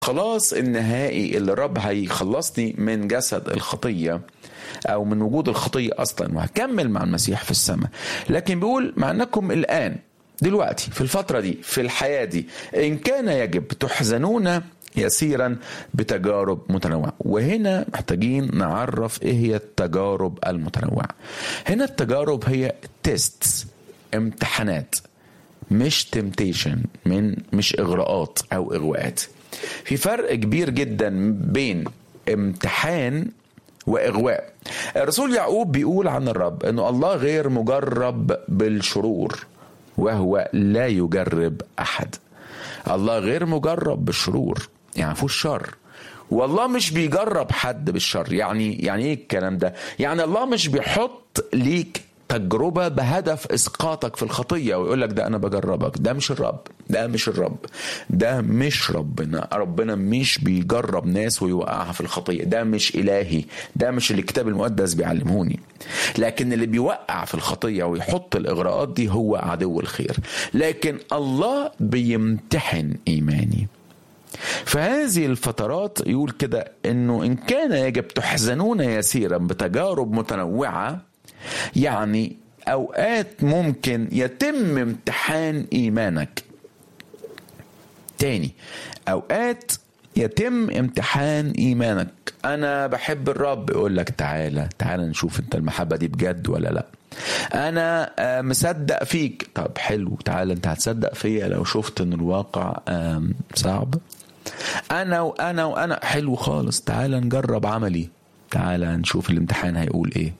الخلاص النهائي اللي الرب هيخلصني من جسد الخطية أو من وجود الخطية أصلا وهكمل مع المسيح في السماء لكن بيقول مع أنكم الآن دلوقتي في الفترة دي في الحياة دي إن كان يجب تحزنون يسيرا بتجارب متنوعة وهنا محتاجين نعرف ايه هي التجارب المتنوعة هنا التجارب هي تيست امتحانات مش تمتيشن من مش اغراءات او اغواءات في فرق كبير جدا بين امتحان واغواء الرسول يعقوب بيقول عن الرب انه الله غير مجرب بالشرور وهو لا يجرب احد الله غير مجرب بالشرور يعني فيهوش شر والله مش بيجرب حد بالشر يعني يعني ايه الكلام ده يعني الله مش بيحط ليك تجربة بهدف إسقاطك في الخطية ويقول لك ده أنا بجربك ده مش الرب ده مش الرب ده مش ربنا ربنا مش بيجرب ناس ويوقعها في الخطية ده مش إلهي ده مش اللي الكتاب المقدس بيعلمهوني لكن اللي بيوقع في الخطية ويحط الإغراءات دي هو عدو الخير لكن الله بيمتحن إيماني فهذه الفترات يقول كده انه ان كان يجب تحزنون يسيرا بتجارب متنوعه يعني اوقات ممكن يتم امتحان ايمانك تاني اوقات يتم امتحان ايمانك انا بحب الرب يقول لك تعالى تعالى نشوف انت المحبه دي بجد ولا لا انا مصدق فيك طب حلو تعالى انت هتصدق فيا لو شفت ان الواقع صعب انا وانا وانا حلو خالص تعالى نجرب عملي تعالى نشوف الامتحان هيقول ايه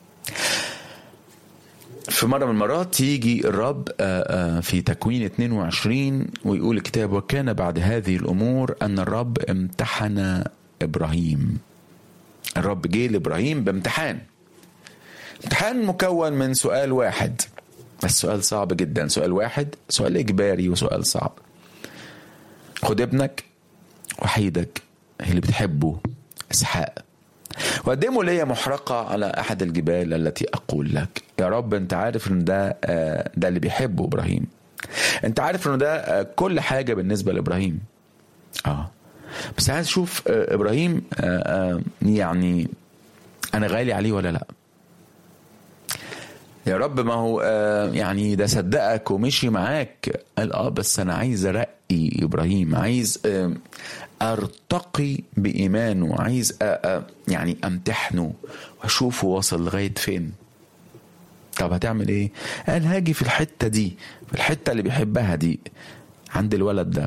في مرة من المرات يجي الرب في تكوين 22 ويقول الكتاب وكان بعد هذه الأمور أن الرب امتحن إبراهيم الرب جه لإبراهيم بامتحان امتحان مكون من سؤال واحد بس سؤال صعب جدا سؤال واحد سؤال إجباري وسؤال صعب خد ابنك وحيدك اللي بتحبه إسحاق وقدموا لي محرقة على أحد الجبال التي أقول لك يا رب أنت عارف أن ده ده اللي بيحبه إبراهيم أنت عارف أن ده كل حاجة بالنسبة لإبراهيم آه بس عايز أشوف إبراهيم يعني أنا غالي عليه ولا لأ يا رب ما هو يعني ده صدقك ومشي معاك قال اه بس انا عايز ارقي ابراهيم عايز ارتقي بايمانه عايز يعني امتحنه واشوفه واصل لغايه فين طب هتعمل ايه قال هاجي في الحته دي في الحته اللي بيحبها دي عند الولد ده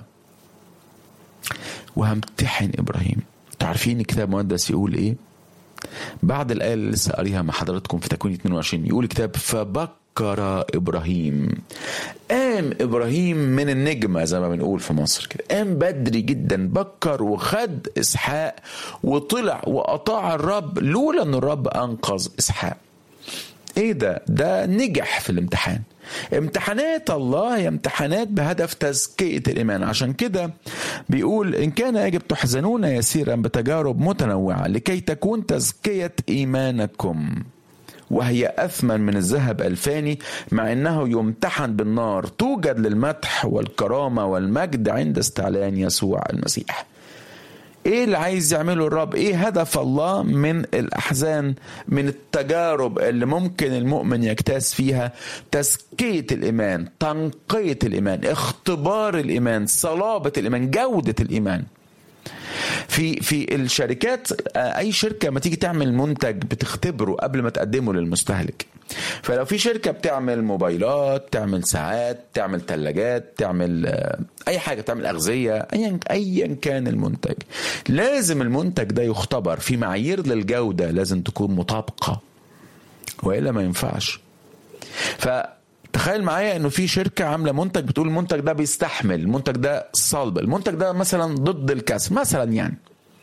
وهمتحن ابراهيم تعرفين الكتاب المقدس يقول ايه بعد الآية اللي لسه قاريها مع حضراتكم في تكوين 22 يقول الكتاب فبكر إبراهيم قام إبراهيم من النجمة زي ما بنقول في مصر كده قام بدري جدا بكر وخد إسحاق وطلع وأطاع الرب لولا أن الرب أنقذ إسحاق ايه ده ده نجح في الامتحان امتحانات الله هي امتحانات بهدف تزكية الإيمان عشان كده بيقول إن كان يجب تحزنون يسيرا بتجارب متنوعة لكي تكون تزكية إيمانكم وهي أثمن من الذهب الفاني مع أنه يمتحن بالنار توجد للمدح والكرامة والمجد عند استعلان يسوع المسيح ايه اللي عايز يعمله الرب ايه هدف الله من الاحزان من التجارب اللي ممكن المؤمن يجتاز فيها تزكيه الايمان تنقيه الايمان اختبار الايمان صلابه الايمان جوده الايمان في في الشركات اي شركه ما تيجي تعمل منتج بتختبره قبل ما تقدمه للمستهلك فلو في شركه بتعمل موبايلات تعمل ساعات تعمل ثلاجات تعمل اي حاجه تعمل اغذيه ايا ايا كان المنتج لازم المنتج ده يختبر في معايير للجوده لازم تكون مطابقه والا ما ينفعش ف تخيل معايا انه في شركه عامله منتج بتقول المنتج ده بيستحمل المنتج ده صلب المنتج ده مثلا ضد الكسر مثلا يعني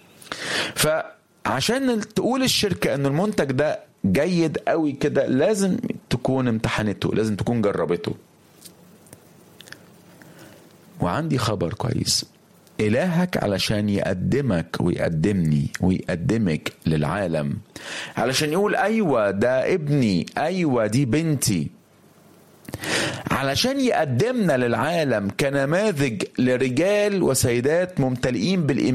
فعشان تقول الشركه ان المنتج ده جيد قوي كده لازم تكون امتحنته لازم تكون جربته وعندي خبر كويس إلهك علشان يقدمك ويقدمني ويقدمك للعالم علشان يقول أيوة ده ابني أيوة دي بنتي علشان يقدمنا للعالم كنماذج لرجال وسيدات ممتلئين بالإيمان